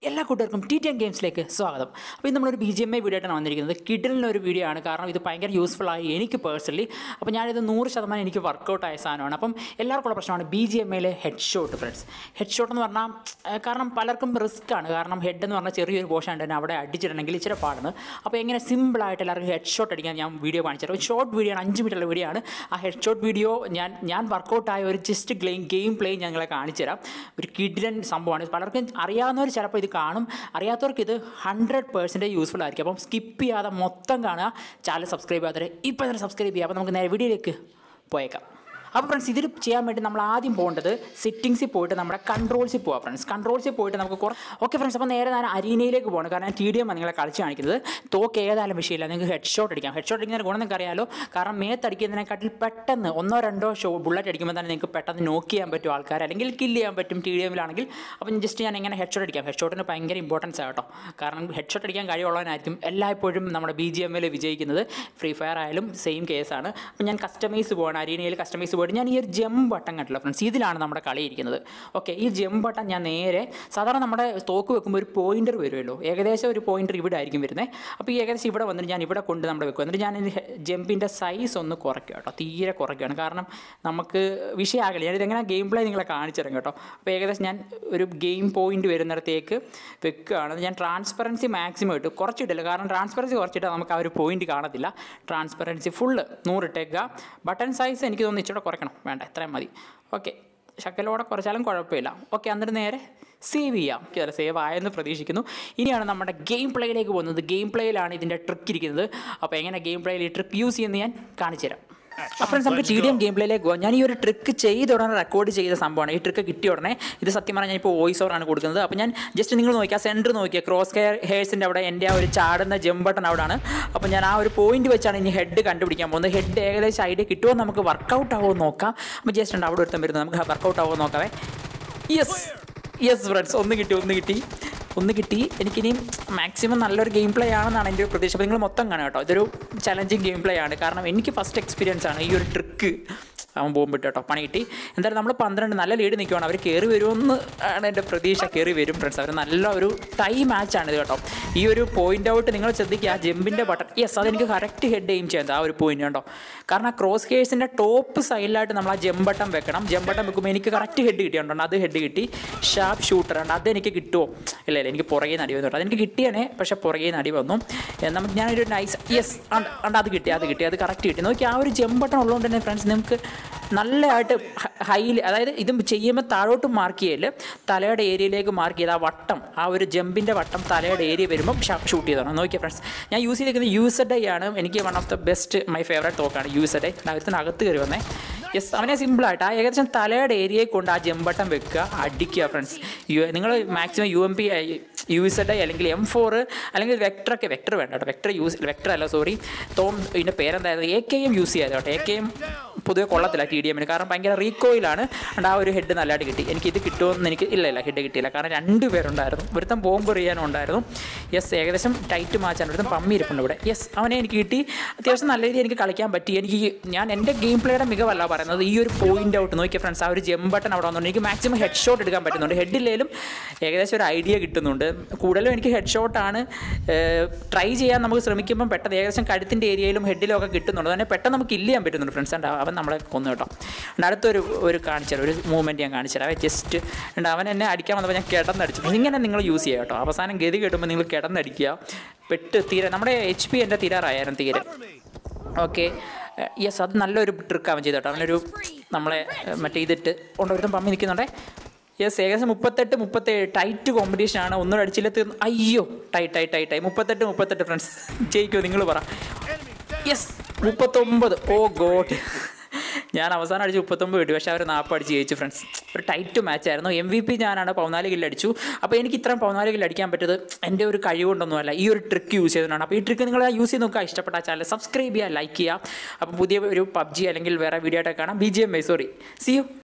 എല്ലാ കൂട്ടുകാർക്കും T T N ഗെയിംസിലേക്ക് സ്വാഗതം അപ്പോൾ ഇത് നമ്മളൊരു B G M I video ആയിട്ടാണ് വന്നിരിക്കുന്നത് കിഡിലിൻ്റെ ഒരു വീഡിയോ ആണ് കാരണം ഇത് ഭയങ്കര യൂസ്ഫുൾ ആയി എനിക്ക് പേഴ്സണലി അപ്പോൾ ഞാനിത് നൂറ് ശതമാനം എനിക്ക് വർക്കൗട്ട് ആയ സാധനമാണ് അപ്പം എല്ലാവർക്കും ഉള്ള പ്രശ്നമാണ് ബി ജി എം ഐയിലെ head shot friends head shot എന്ന് പറഞ്ഞാൽ ഏഹ്, കാരണം പലർക്കും റിസ്ക് ആണ് കാരണം ഹെഡ് എന്ന് പറഞ്ഞാൽ ചെറിയൊരു പോഷൻ ഉണ്ട് തന്നെ അവിടെ അടിച്ചിട്ടുണ്ടെങ്കിൽ ഇച്ചിരി പാടുന്നു അപ്പോൾ എങ്ങനെ സിമ്പിളായിട്ട് എല്ലാവർക്കും ഹെഡ് ഷോട്ട് അടിക്കാൻ ഞാൻ വീഡിയോ കാണിച്ചു തരാം ഷോർട്ട് വീഡിയോ ആണ് അഞ്ച് മിനിറ്റുള്ള വീഡിയോ ആണ് ആ ഹെഡ് ഷോട്ട് വീഡിയോ ഞാൻ ഞാൻ വർക്കൗട്ട് ആയ ഒരു ജസ്റ്റ് ഗെയിം ഗെയിം പ്ലേ ഞങ്ങളെ കാണിച്ചു തരാം ഒരു കിഡിലൻ സംഭവമാണ് പലർക്കും അറിയാവുന്നവർ ചിലപ്പോൾ ഇത് കാണും അറിയാത്തവർക്ക് ഇത് ഹൺഡ്രഡ് പേഴ്സൻറ്റേജ് യൂസ്ഫുൾ ആയിരിക്കും അപ്പം സ്കിപ്പ് ചെയ്യാതെ മൊത്തം കാണുക ചാനൽ സബ്സ്ക്രൈബ് ചെയ്യാതെ ഇപ്പോൾ തന്നെ സബ്സ്ക്രൈബ് ചെയ്യുക അപ്പോൾ നമുക്ക് നേരെ വീഡിയോയിലേക്ക് പോയേക്കാം അപ്പോൾ ഫ്രണ്ട്സ് ഇതിൽ ചെയ്യാൻ വേണ്ടി നമ്മൾ ആദ്യം പോകേണ്ടത് സെറ്റിങ്സിൽ പോയിട്ട് നമ്മുടെ കൺട്രോൾസിൽ പോവാം ഫ്രണ്ട്സ് കൺട്രോൾസിൽ പോയിട്ട് നമുക്ക് കുറേ ഓക്കെ ഫ്രണ്ട്സ് അപ്പോൾ നേരെ ഞാൻ അരീനയിലേക്ക് പോകണം കാരണം ടി ഡി എം നിങ്ങളെ കളിച്ച് കാണിക്കുന്നത് തോക്ക് ഏതായാലും വിഷയമില്ല നിങ്ങൾക്ക് ഹെഡ് ഷോട്ട് അടിക്കാം ഹെഡ് ഷോട്ട് അടിക്കുന്നതിന് ഗുണം നിങ്ങൾക്ക് അറിയാലോ കാരണം മേത്തടിക്കുന്നതിനെക്കാട്ടിൽ പെട്ടെന്ന് ഒന്നോ രണ്ടോ ഷോ ബുള്ളറ്റ് അടിക്കുമ്പോൾ തന്നെ നിങ്ങൾക്ക് പെട്ടെന്ന് നോക്ക് ചെയ്യാൻ പറ്റും ആൾക്കാർ അല്ലെങ്കിൽ കില്ല് ചെയ്യാൻ പറ്റും ടി ഡി എമ്മിലാണെങ്കിൽ അപ്പം ജസ്റ്റ് ഞാൻ എങ്ങനെ ഹെഡ് ഷോട്ട് അടിക്കാം ഹെഡ് ഷോട്ടിന് ഭയങ്കര ഇമ്പോർട്ടൻസ് ആട്ടോ കാരണം ഹെഡ് ഷോട്ട് അടിക്കാൻ കഴിവുള്ളവനായിരിക്കും എല്ലായ്പ്പോഴും നമ്മുടെ ബി ജി എമ്മിൽ വിജയിക്കുന്നത് ഫ്രീ ഫയർ ആയാലും സെയിം കേസാണ് അപ്പം ഞാൻ കസ്റ്റമൈസ് പോകണം അരീനയിൽ കസ്റ്റമൈസ് പോയിട്ട് ഞാൻ ഈ ഒരു ജെം ബട്ടൺ കണ്ടില്ല ഫ്രണ്ട്സ് ഇതിലാണ് നമ്മുടെ കളി ഇരിക്കുന്നത് ഓക്കെ ഈ ജെം ബട്ടൺ ഞാൻ നേരെ സാധാരണ നമ്മുടെ തോക്ക് വെക്കുമ്പോൾ ഒരു പോയിന്റർ വരുമല്ലോ ഏകദേശം ഒരു പോയിന്റർ ഇവിടെ ആയിരിക്കും വരുന്നത് അപ്പോൾ ഈ ഏകദേശം ഇവിടെ വന്നിട്ട് ഞാൻ ഇവിടെ കൊണ്ട് നമ്മുടെ വെക്കും എന്നിട്ട് ഞാൻ ജമ്പിൻ്റെ സൈസ് ഒന്ന് കുറയ്ക്കുക കേട്ടോ തീരെ കുറയ്ക്കുകയാണ് കാരണം നമുക്ക് വിഷയമാകില്ല ഞാനിത് എങ്ങനെ ഗെയിം പ്ലേ നിങ്ങളെ കാണിച്ചു തരാം കേട്ടോ അപ്പോൾ ഏകദേശം ഞാൻ ഒരു ഗെയിം പോയിന്റ് വരുന്നിടത്തേക്ക് വെക്കുകയാണ് ഞാൻ ട്രാൻസ്പെറൻസി മാക്സിമം ഇട്ടു കുറച്ചിട്ടില്ല കാരണം ട്രാൻസ്പെറൻസി കുറച്ചിട്ട് നമുക്ക് ആ ഒരു പോയിന്റ് കാണത്തില്ല ട്രാൻസ്പെറൻസി ഫുള്ള് നൂറിട്ടേക്കുക ബട്ടൺ സൈസ് എനിക്ക് തോന്നുന്നു ഇച്ചിരി കുറയ്ക്കണം വേണ്ട എത്രയും മതി ഓക്കെ ശക്കലോടെ കുറച്ചാലും കുഴപ്പമില്ല ഓക്കെ എന്നിട്ട് നേരെ സേവ് ചെയ്യാം ചില സേവ് ആയെന്ന് പ്രതീക്ഷിക്കുന്നു ഇനിയാണ് നമ്മുടെ ഗെയിം പ്ലേയിലേക്ക് പോകുന്നത് ഗെയിം പ്ലേയിലാണ് ഇതിൻ്റെ ട്രിക്ക് ഇരിക്കുന്നത് അപ്പോൾ എങ്ങനെ ഗെയിം പ്ലേയിൽ ഈ ട്രിക്ക് യൂസ് ചെയ്യുന്നത് ഞാൻ കാണിച്ചു തരാം അപ്പോൾ നമുക്ക് ടി ഡി എം ഗെയിം പ്ലേയിലേക്ക് പോകാം ഞാൻ ഈ ഒരു ട്രിക്ക് ചെയ്ത ഉടനെ റെക്കോർഡ് ചെയ്ത സംഭവമാണ് ഈ ട്രിക്ക് കിട്ടിയ ഉടനെ ഇത് സത്യം പറഞ്ഞാൽ ഞാനിപ്പോൾ വോയിസ് ഓവറാണ് കൊടുക്കുന്നത് അപ്പോൾ ഞാൻ ജസ്റ്റ് നിങ്ങൾ നോക്കിയാൽ സെൻറ്റർ നോക്കിയാൽ ക്രോസ് കെയർ ഹെയർസിൻ്റെ അവിടെ എൻ്റെ ആ ഒരു ചാടുന്ന ജമ്പ് ബട്ടൺ അവിടെയാണ് അപ്പോൾ ഞാൻ ആ ഒരു പോയിന്റ് വെച്ചാണ് ഇനി ഹെഡ് കണ്ടുപിടിക്കാൻ പോകുന്നത് ഹെഡ് ഏകദേശം ഐഡിയ കിട്ടുമോ നമുക്ക് വർക്കൗട്ട് ആവുമോ നോക്കാം അപ്പോൾ ജസ്റ്റ് ഉണ്ട് അവിടെ ഒരുത്തം വരുന്നത് നമുക്ക് വർക്കൗട്ട് ആവുമോ നോക്കാവേ യെസ് യെസ് ഫ്രണ്ട്സ് ഒന്ന് കിട്ടി ഒന്ന് കിട്ടി ഒന്ന് കിട്ടി എനിക്കിനി മാക്സിമം നല്ലൊരു ഗെയിം പ്ലേ ആണെന്നാണ് എൻ്റെ ഒരു പ്രതീക്ഷ അപ്പോൾ നിങ്ങൾ മൊത്തം കാണുക കേട്ടോ ഇതൊരു ചലഞ്ചിങ് ഗെയിം പ്ലേ ആണ് കാരണം എനിക്ക് ഫസ്റ്റ് എക്സ്പീരിയൻസ് ആണ് ഈ ഒരു ട്രിക്ക് അവൻ പോകുമ്പോൾ കേട്ടോ പണി കിട്ടി എന്തായാലും നമ്മൾ പന്ത്രണ്ട് നല്ല ലീഡ് നിൽക്കുവാണ് അവർ കയറി വരുമെന്ന് ആണ് എൻ്റെ പ്രതീക്ഷ കയറി വരും ഫ്രണ്ട്സ് അവർ നല്ല ഒരു ടൈ മാച്ചാണ് ഇത് കേട്ടോ ഈ ഒരു പോയിന്റ് ഔട്ട് നിങ്ങൾ ശ്രദ്ധിക്കുക ആ ജമ്പിൻ്റെ ബട്ടൺ യെസ് അതെനിക്ക് കറക്റ്റ് ഹെഡ് എയിം ചെയ്യുന്നത് ആ ഒരു പോയിന്റ് കേട്ടോ കാരണം ആ ക്രോസ് കേഴ്സിൻ്റെ ടോപ്പ് സൈഡിലായിട്ട് നമ്മൾ ആ ജമ്പ് ബട്ടൺ വെക്കണം ജമ്പ് ബട്ടൺ വെക്കുമ്പോൾ എനിക്ക് കറക്റ്റ് ഹെഡ് കിട്ടിയുണ്ടോ അത് ഹെഡ് കിട്ടി ഷാർപ്പ് ഷൂട്ടർ ഉണ്ട് അത് എനിക്ക് കിട്ടുമോ ഇല്ല ഇല്ല എനിക്ക് പുറകെ നടി വന്നു കേട്ടോ അതെനിക്ക് കിട്ടിയാണേ പക്ഷേ പുറകെ നടി വന്നു ഏ, നമുക്ക് ഞാനൊരു നൈസ് യെസ് ഉണ്ട് അത് കിട്ടി അത് കിട്ടി അത് കറക്റ്റ് കിട്ടി നോക്കി ആ ഒരു ജമ്പ് ബട്ടൺ ഉള്ളതുകൊണ്ട് തന്നെ ഫ്രണ്ട്സ് നമുക്ക് നല്ലതായിട്ട് ഹൈയിൽ അതായത് ഇത് ചെയ്യുമ്പോൾ താഴോട്ട് മാർക്ക് ചെയ്യല് തലയുടെ ഏരിയയിലേക്ക് മാർക്ക് ചെയ്ത് ആ വട്ടം ആ ഒരു ജമ്പിൻ്റെ വട്ടം തലയുടെ ഏരിയ വരുമ്പോൾ ഷൂട്ട് ചെയ്തോണം നോക്കിയാൽ ഫ്രണ്ട്സ് ഞാൻ യൂസ് ചെയ്തിരിക്കുന്നത് യൂസ് ഡൈ ആണ് എനിക്ക് one of the best my favourite തോക്കാണ് യൂസ് ഡൈ അവരത്തിന് അകത്ത് കയറി വന്നേ യെസ് അവനെ സിമ്പിളായിട്ട് ആ ഏകദേശം തലയുടെ ഏരിയയിൽ കൊണ്ട് ആ ജമ്പട്ടം വെക്കുക അടിക്കുക ഫ്രണ്ട്സ് യു നിങ്ങൾ maximum U M P U S ഡൈ അല്ലെങ്കിൽ എം ഫോർ അല്ലെങ്കിൽ വെക്ടറൊക്കെ വെക്ടർ വേണ്ട കേട്ടോ വെക്ടർ യൂസ് വെക്ടർ അല്ല സോറി തോം ഇതിൻ്റെ പേരെന്തായിരുന്നു എ കെ എം യൂസ് ചെയ്യാതെ കേട്ടോ എ കെ എം പൊതുവെ കൊള്ളത്തില്ല ടി ഡി എമ്മിന് കാരണം ഭയങ്കര റീകോയിലാണ് and ആ ഒരു ഹെഡ് നല്ലതായിട്ട് കിട്ടി എനിക്ക് ഇത് കിട്ടുമെന്ന് എനിക്ക് ഇല്ല ഇല്ല ഹെഡ് കിട്ടിയില്ല കാരണം രണ്ട് പേരുണ്ടായിരുന്നു ഒരുത്തം ബോംബ് എറിയാനും ഉണ്ടായിരുന്നു യെസ് ഏകദേശം ടൈറ്റ് മാച്ചാണ് ഒരുത്തം പമ്മി ഇരിപ്പുണ്ട് ഇവിടെ യെസ് അവനെ എനിക്ക് കിട്ടി അത്യാവശ്യം നല്ല രീതിയിൽ എനിക്ക് കളിക്കാൻ പറ്റി എനിക്ക് ഈ- ഞാൻ എൻ്റെ ഗെയിം പ്ലേയുടെ മികവല്ല പറയുന്നത് ഈ ഒരു പോയിന്റ് ഔട്ട് നോക്കിയ ഫ്രണ്ട്സ് ആ ഒരു ജെം ബട്ടൺ അവിടെ വന്നുകൊണ്ട് എനിക്ക് മാക്സിമം ഹെഡ് ഷോട്ട് എടുക്കാൻ പറ്റുന്നുണ്ട് ഹെഡില്ലേലും ഏകദേശം ഒരു ഐഡിയ കിട്ടുന്നുണ്ട് കൂടുതലും എനിക്ക് ഹെഡ് ഷോട്ടാണ് ട്രൈ ചെയ്യാൻ നമുക്ക് ശ്രമിക്കുമ്പോൾ പെട്ടെന്ന് ഏകദേശം കഴുത്തിൻ്റെ ഏരിയയിലും ഹെഡിലും ഒക്കെ കിട്ടുന്നുണ്ട് തന്നെ പെട്ടെന്ന് നമുക്ക് കില്ല് ചെയ്യാൻ പറ്റുന്നുണ്ട് ഫ്രണ്ട്സ് ഉണ്ട് അവൻ നമ്മളെ കൊന്നു കേട്ടോ ഉണ്ട് അടുത്തൊരു ഒരു കാണിച്ചു തരാം ഒരു മൂവ്മെൻറ്റ് ഞാൻ കാണിച്ചു തരാം ജസ്റ്റ് ഉണ്ട് അവൻ എന്നെ അടിക്കാൻ വന്നപ്പോൾ ഞാൻ കിടന്നടിച്ചു ഇങ്ങനെ നിങ്ങൾ യൂസ് ചെയ്യുക കേട്ടോ അവസാനം ഗതി കിട്ടുമ്പോൾ നിങ്ങൾ കിടന്നടിക്കുക പെട്ട് തീരെ നമ്മുടെ എച്ച് പി എൻ്റെ തീരാറായിരുന്നു തീരെ ഓക്കെ യെസ് അത് നല്ലൊരു ട്രിക്ക് അവൻ ചെയ്തോട്ടോ അവനൊരു നമ്മളെ ഏഹ്, മറ്റേ ഇതിട്ട് കൊണ്ടൊരുത്തം പമ്മി നിൽക്കുന്നുണ്ടേ യെസ് ഏകദേശം മുപ്പത്തെട്ട് മുപ്പത്തേഴ് ടൈറ്റ് കോമ്പറ്റീഷൻ ആണ് ഒന്നും അടിച്ചില്ല തീർന്നു അയ്യോ ടൈറ്റ് ടൈറ്റ് ടൈറ്റ് ആയി മുപ്പത്തെട്ട് മുപ്പത്തെട്ട് ഫ്രണ്ട്സ് ജയിക്കുമോ നിങ്ങൾ പറ യെസ് മുപ്പത്തൊമ്പത് ഓ ഗോഡ് ഞാൻ അവസാനം അടിച്ച് മുപ്പത്തൊമ്പത് കിട്ടി പക്ഷേ അവർ നാൽപ്പ് അടിച്ച് ജയിച്ചു ഫ്രണ്ട്സ് ഒരു ടൈറ്റ് മാച്ച് ആയിരുന്നു എം വി പി ഞാനാണ് പതിനാല് കില്ല് അടിച്ചു അപ്പോൾ എനിക്ക് ഇത്രയും പതിനാല് കില്ല് അടിക്കാൻ പറ്റിയത് എൻ്റെ ഒരു കഴിവുകൊണ്ടൊന്നുമല്ല ഈ ഒരു ട്രിക്ക് യൂസ് ചെയ്തതാണ് അപ്പോൾ ഈ ട്രിക്ക് നിങ്ങൾ യൂസ് ചെയ്ത് നോക്കുക ഇഷ്ടപ്പെട്ട ചാനൽ സബ്സ്ക്രൈബ് ചെയ്യുക ലൈക്ക് ചെയ്യുക അപ്പോൾ പുതിയ ഒരു പബ്ജി അല്ലെങ്കിൽ വേറെ വീഡിയോ ആയിട്ട് കാണാം B G M I sorry C U